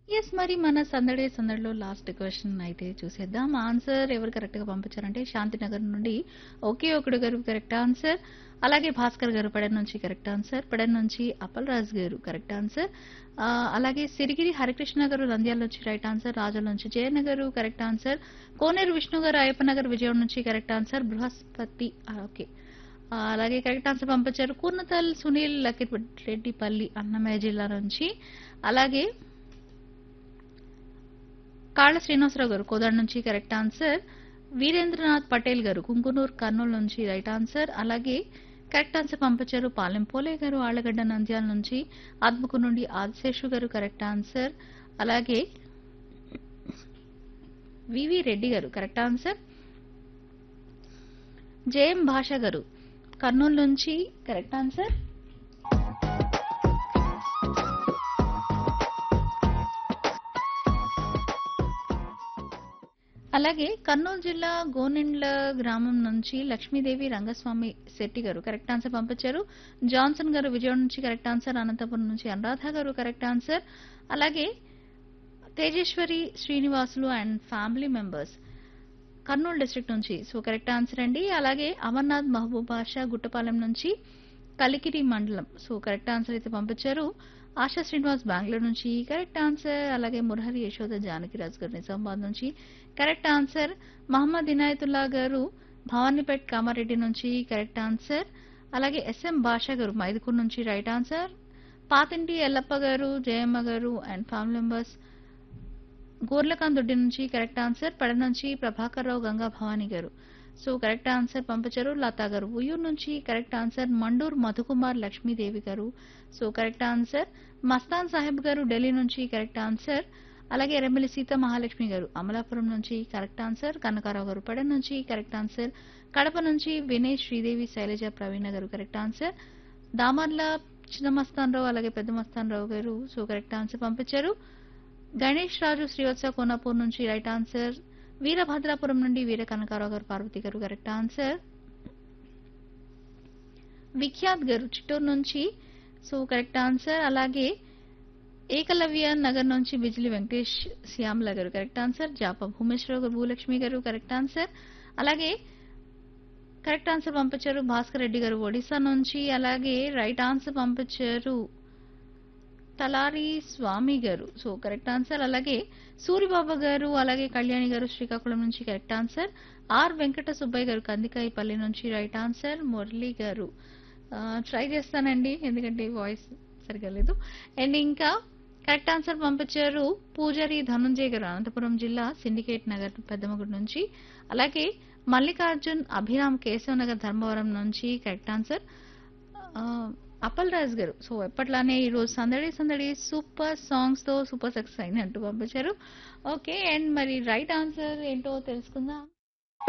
yes మరి మన సందడి సందడిలో లాస్ట్ క్వశ్చన్ అయితే చూసేద్దాం ఆన్సర్ ఎవరు కరెక్ట్ గా పంపించారంటే శాంతినగర్ నుండి ఒకే ఒకడు గారు కరెక్ట్ ఆన్సర్ అలాగే భాస్కర్ గారు పడన్ నుంచి కరెక్ట్ ఆన్సర్ పడన్ నుంచి అప్పల్ రాజ్ గారు కరెక్ట్ ఆన్సర్ ఆ, అలాగే సిరిగిరి హరికృష్ణ గారు నంద్యాల నుంచి రైట్ ఆన్సర్ రాజుల నుంచి జయన్న గారు కరెక్ట్ ఆన్సర్ కోనేరు విష్ణు గారు అయ్యప్ప నగర్ విజయవాడ నుంచి కరెక్ట్ ఆన్సర్ బృహస్పతి ఆ, ఓకే ఆ, అలాగే కరెక్ట్ ఆన్సర్ పంపించారు కూర్నతల్ సునీల్ లక్కిరెడ్డిపల్లి అన్నమయ్య జిల్లా నుంచి అలాగే కాళ్ళ శ్రీనివాసరావు గారు కోదాడ నుంచి కరెక్ట్ ఆన్సర్ వీరేంద్రనాథ్ పటేల్ గారు కుంకునూరు కర్నూలు నుంచి రైట్ ఆన్సర్ అలాగే కరెక్ట్ ఆన్సర్ పంపించారు పాలెం పోలే గారు ఆళ్లగడ్డ నంద్యాల నుంచి ఆత్మకు నుండి ఆదిశేషు గారు కరెక్ట్ ఆన్సర్ అలాగే వివి రెడ్డి గారు కరెక్ట్ ఆన్సర్ జేఎం భాష గారు కర్నూలు నుంచి కరెక్ట్ ఆన్సర్ అలాగే కర్నూలు జిల్లా గోనెండ్ల గ్రామం నుంచి లక్ష్మీదేవి రంగస్వామి శెట్టి గారు కరెక్ట్ ఆన్సర్ పంపించారు జాన్సన్ గారు విజయవాడ నుంచి కరెక్ట్ ఆన్సర్ అనంతపురం నుంచి అనురాధ గారు కరెక్ట్ ఆన్సర్ అలాగే Tejeshwari Srinivasulu and family members Kurnool district నుంచి సో కరెక్ట్ ఆన్సర్ అండి అలాగే అమర్నాథ్ మహబూబ్ బాషా గుట్టపాలెం నుంచి కలికిరి మండలం సో కరెక్ట్ ఆన్సర్ అయితే పంపించారు ఆశా శ్రీనివాస్ బెంగళూరు నుంచి కరెక్ట్ ఆన్సర్ అలాగే మురహరి యశోద జానకిరాజ్ గారు నిజామాబాద్ నుంచి కరెక్ట్ ఆన్సర్ మహమ్మద్ ఇనాయతుల్లా గారు భవానీపేట్ కామారెడ్డి నుంచి కరెక్ట్ ఆన్సర్ అలాగే ఎస్ఎం భాషా గారు మైదుకూరు నుంచి రైట్ ఆన్సర్ పాతింటి ఎల్లప్ప గారు జయమ్మ గారు అండ్ ఫ్యామిలీ మెంబర్స్ గోర్లకాంత్ దొడ్డి నుంచి కరెక్ట్ ఆన్సర్ పడ నుంచి ప్రభాకర్ రావు గంగా భవానీ గారు సో కరెక్ట్ ఆన్సర్ పంపించారు లతా గారు ఉయ్యూరు నుంచి correct answer Mandur Madhukumar Lakshmidevi garu so correct answer Mastan Saheb garu Delhi నుంచి కరెక్ట్ ఆన్సర్ అలాగే ఎర్రమిల్లి సీత మహాలక్ష్మి గారు అమలాపురం నుంచి కరెక్ట్ ఆన్సర్ కనకారావు గారు పడ నుంచి కరెక్ట్ ఆన్సర్ కడప నుంచి వినయ్ శ్రీదేవి శైలజ ప్రవీణ గారు కరెక్ట్ ఆన్సర్ దామర్ల చిన్న మస్తాన్ రావు అలాగే పెద్ద మస్తాన్ రావు గారు సో కరెక్ట్ ఆన్సర్ పంపించారు గణేష్ రాజు శ్రీవత్స కోనాపూర్ నుంచి రైట్ ఆన్సర్ వీరభద్రాపురం నుండి వీర కనకారావు గారు పార్వతి గారు కరెక్ట్ ఆన్సర్ విఖ్యాత్ గారు చిత్తూరు నుంచి సో కరెక్ట్ ఆన్సర్ అలాగే ఏకలవ్య నగర్ నుంచి బిజిలి వెంకటేష్ శ్యామల గారు correct answer జాప Bhumeswara Rao garu Bhulakshmi garu correct answer అలాగే కరెక్ట్ ఆన్సర్ పంపించారు భాస్కర్ రెడ్డి గారు ఒడిశా నుంచి అలాగే రైట్ ఆన్సర్ పంపించారు తలారి స్వామి గారు సో కరెక్ట్ ఆన్సర్ అలాగే సూరిబాబా గారు అలాగే కళ్యాణి గారు శ్రీకాకుళం నుంచి correct answer R Venkata Subbaiah garu Kandikayapalli నుంచి రైట్ ఆన్సర్ మురళి గారు ట్రై చేస్తానండి ఎందుకంటే వాయిస్ సరిగా లేదు అండ్ ఇంకా కరెక్ట్ ఆన్సర్ పంపించారు పూజారి ధనుంజయ్ గారు అనంతపురం జిల్లా సిండికేట్ నగర్ పెద్దమగుడు నుంచి అలాగే మల్లికార్జున్ అభిరామ్ కేశవ్ నగర్ ధర్మవరం నుంచి కరెక్ట్ ఆన్సర్ ఆ, అప్పల్ రాజ్ గారు సో ఎప్పట్లానే ఈ రోజు సందడి సందడి సూపర్ సాంగ్స్ తో సూపర్ సక్సెస్ అయినట్టు పంపించారు ఓకే అండ్ మరి రైట్ ఆన్సర్ ఏంటో తెలుసుకుందాం